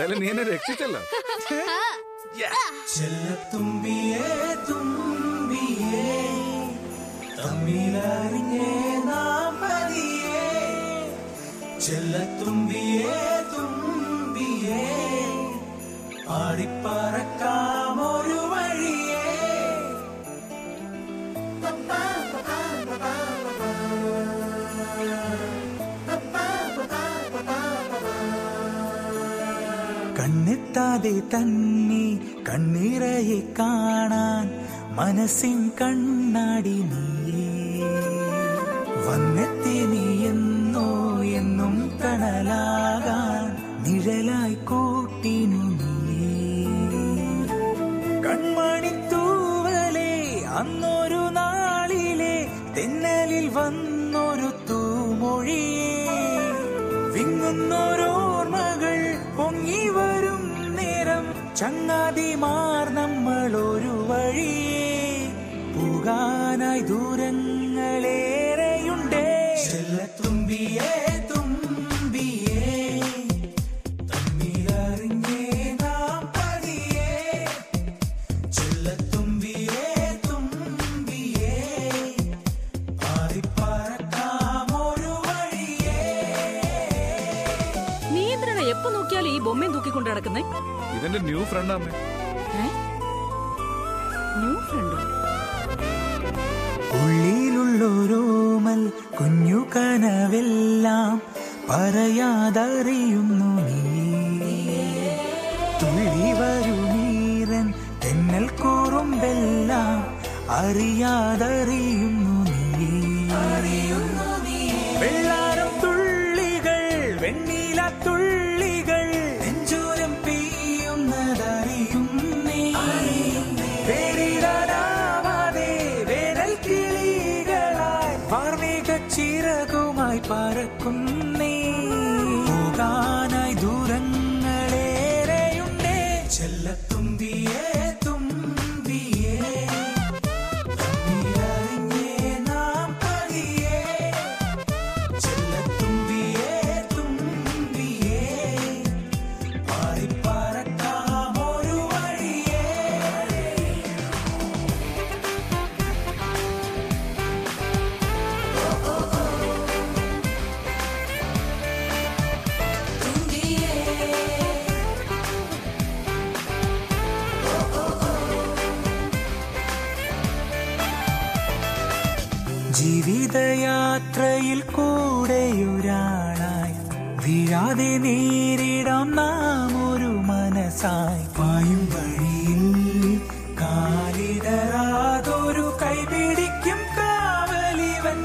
എന്തായാലും നീ എന്നെ രക്ഷിച്ചല്ലോ ചെല്ലത്തുമ്പിയേ തുമ്പിയേ തമ്മിലറിഞ്ഞേ നാം പതിയേ ചെല്ലത്തുമ്പിയേ തുമ്പിയേ ആടിപ്പറക്കാം ഒരു വഴിയേ കണ്ണെത്താതെ തന്നെ കണ്ണിറയെ കാണാൻ മനസ്സിൻ കണ്ണാടി നീ വന്നെത്തി നീ എന്നോ എന്നും തണലാകാൻ നിഴലായി കൂട്ടിനു നീ കൺമണിത്തൂവലേ അന്നൊരു നാളിലെ തെന്നലിൽ വന്നൊരു തൂമൊഴിയേ വിങ്ങുന്നോരോർമ്മകൾ പൊങ്ങി വരും നേരം ചങ്ങാതിമാർ നമ്മൾ ഒരു വഴിയേ പോകാനായി ദൂരങ്ങളേറെയുണ്ടേ ചെല്ലത്തുമ്പിയേ തുമ്പിയേ തമ്മിലറിഞ്ഞേ നാം പതിയേ ചെല്ലത്തുമ്പിയേ തുമ്പിയേ ആടിപ്പറക്കാം ഒരു വഴിയേ നീ എന്തിനാണ് എപ്പോ നോക്കിയാലും ഈ ബൊമ്മയും തൂക്കിക്കൊണ്ട് നടക്കുന്നേ ഇതെന്റെ ന്യൂ ഫ്രണ്ട് അമ്മേ ന്യൂ ഫ്രണ്ടോ ഉള്ളിലുള്ളൊരോമൽ കുഞ്ഞു കനവെല്ലാം പറയാതറിയുന്നു നീ തുള്ളി വരുമീരൻ തെന്നൽ കൂറുമ്പെല്ലാം അറിയാതറിയുന്നു നീ വെള്ളാരം തുള്ളികൾ വെണ്ണീല തുള്ളികൾ നെഞ്ചോരം പെയ്യുന്നതറിയുന്നേ പേരിടാനാവാതെ വേനൽ കിളികളായി വാർമേഘ ചിറകുമായി പറക്കുന്നേ പോകാനായി ദൂരങ്ങളേറെയുണ്ടേ ചെല്ലത്തുമ്പിയേ തുമ്പിയേ തമ്മിലറിഞ്ഞേ നാം പതിയേ ചെല്ലത്തുമ്പിയേ തുമ്പിയേ പാറിപ്പറക്കാം ഒരു വഴിയേ ജീവിതയാത്രയിൽ കൂടെയൊരാളായി വീഴാതെ നേരിടാം നാം ഒരു മനസ്സായി പായും വഴിയിൽ കാലിടറാതൊരു കൈപിടിക്കും കാവലിവൻ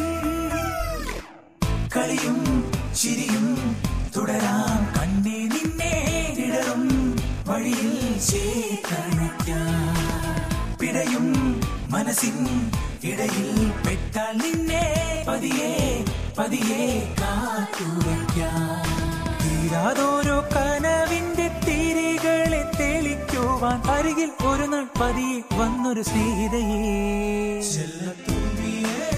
കളിയും ചിരിയും തുടരാം കണ്ണേ നിന്നെ ഇടറും വഴിയിൽ ചേക്കണയ്ക്കാം പിടയും മനസ്സിൻ ഇടയിൽ പെട്ടാൽ നിന്നെ പതിയെ പതിയെ കാത്തുവയ്ക്കാം തീരാതോരോ കനവിന്റെ തിരികളെ തെളിക്കുവാൻ അരികിൽ ഒരു നാൾ പതിയെ വന്നൊരു സ്നേഹിതയെ ചെല്ലത്തുമ്പിയേ